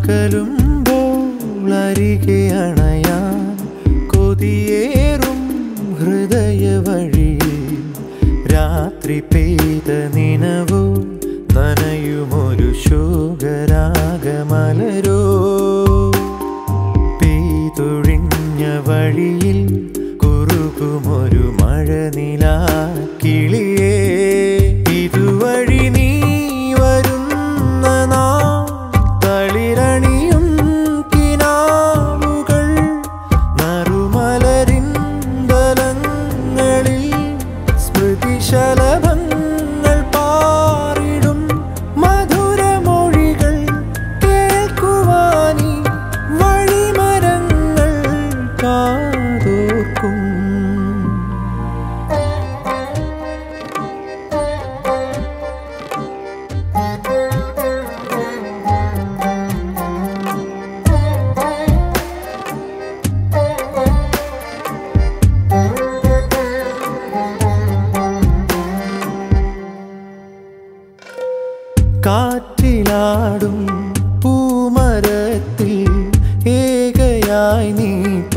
അകലുമ്പോൾ അരികെ അണയാൻ കൊതിയേറും ഹൃദയ വഴിയിൽ രാത്രി പെയ്ത നിനവോ നനയുമൊരു ശോകരാഗമലരോ പെയ്തൊഴിഞ്ഞ വഴിയിൽ കുറുകുമൊരു മഴനില കിളിയേ ഇതുവഴി നീ വരുന്ന നാൾ തളിരണിയും കിനാവുകൾ നറുമലരിൻ ബലങ്ങളിൽ സ്മൃതിശലഭങ്ങൾ പാറിടും മധുരമൊഴികൾ കേൾക്കുവാനി വഴിമരങ്ങൾ കാതോർക്കും കാറ്റിലാടും പൂമരത്തിൽ ഏകയായി നീ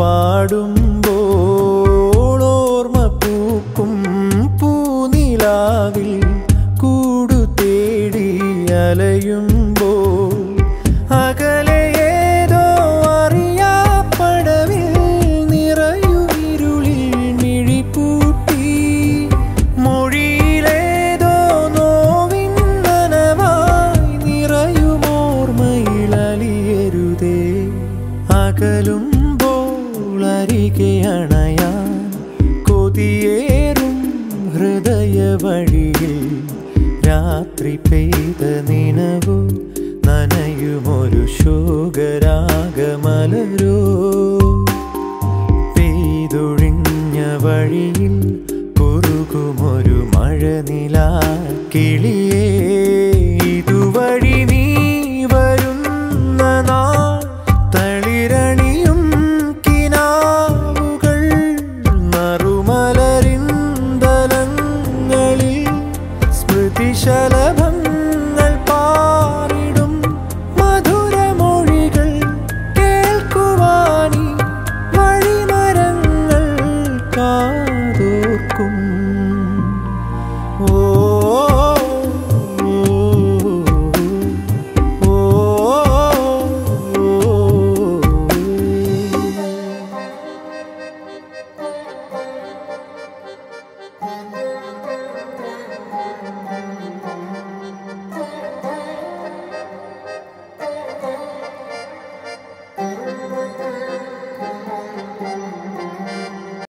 പാടുമ്പോൾ ഓർമ്മ പൂക്കും പൂനിലാവിൽ കൂടു തേടി അലയുമ്പോൾ അകലെ ഏതോ അറിയാപ്പടവിൽ നിറയുരുളിൽ മിഴിപ്പൂട്ടി മൊഴിയിലേതോ നോവിൻ നനവായി നിറയുമോർമ്മയിലലിയരുതേ അകലുമ്പോൾ അരികെ അണയാൻ കൊതിയേറും ഹൃദയ വഴിയിൽ രാത്രി പെയ്ത നിനവോ നനയുമൊരു ശോകരാഗമലരോ പെയ്തൊഴിഞ്ഞ വഴിയിൽ കുറുകുമൊരു മഴനില കിളിയേ